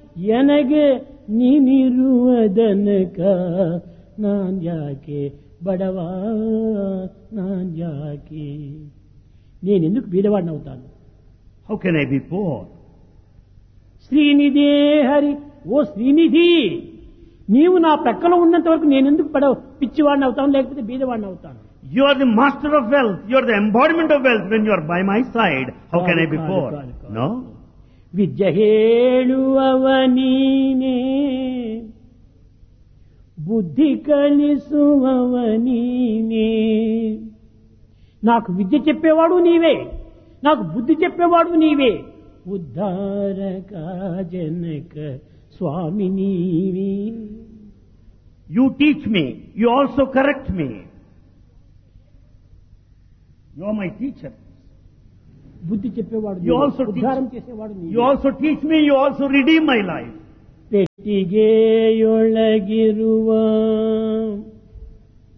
ಎನಗೆ ನೀನಿರುವುದನಕ ನಾನ್ ಯಾಕೆ బడవ నాన్ యాకే నేనెందుకు బీదవాడిని అవుతాను How can I be poor? శ్రీనిధే Hari ఓ శ్రీనిధి నీవు నా ప్రక్కలో ఉన్నంత వరకు నేనెందుకు పడవ పిచ్చివాడిని అవుతాను లేకపోతే బీదవాడిని అవుతాను You are the master of wealth. You are the embodiment of wealth when you are by my side. How can I be కాదు, poor? కాదు, కాదు. No? విద్య ಹೇಳುವವ ನೀನೇ బుద్ధి కలిసువవ నీనే నాకు విద్య చెప్పేవాడు నీవే నాకు బుద్ధి చెప్పేవాడు నీవే ఉద్ధారక జనక స్వామి నీవే You teach me. You also correct me. You are my teacher. బుద్ధి చెప్పేవాడు You నీవే. also teach- ఉద్ధారం చేసేవాడు నీవే. You also teach me. You also redeem my life. ಪೆಟ್ಟಿಗೆಯೊಳಗಿರುವ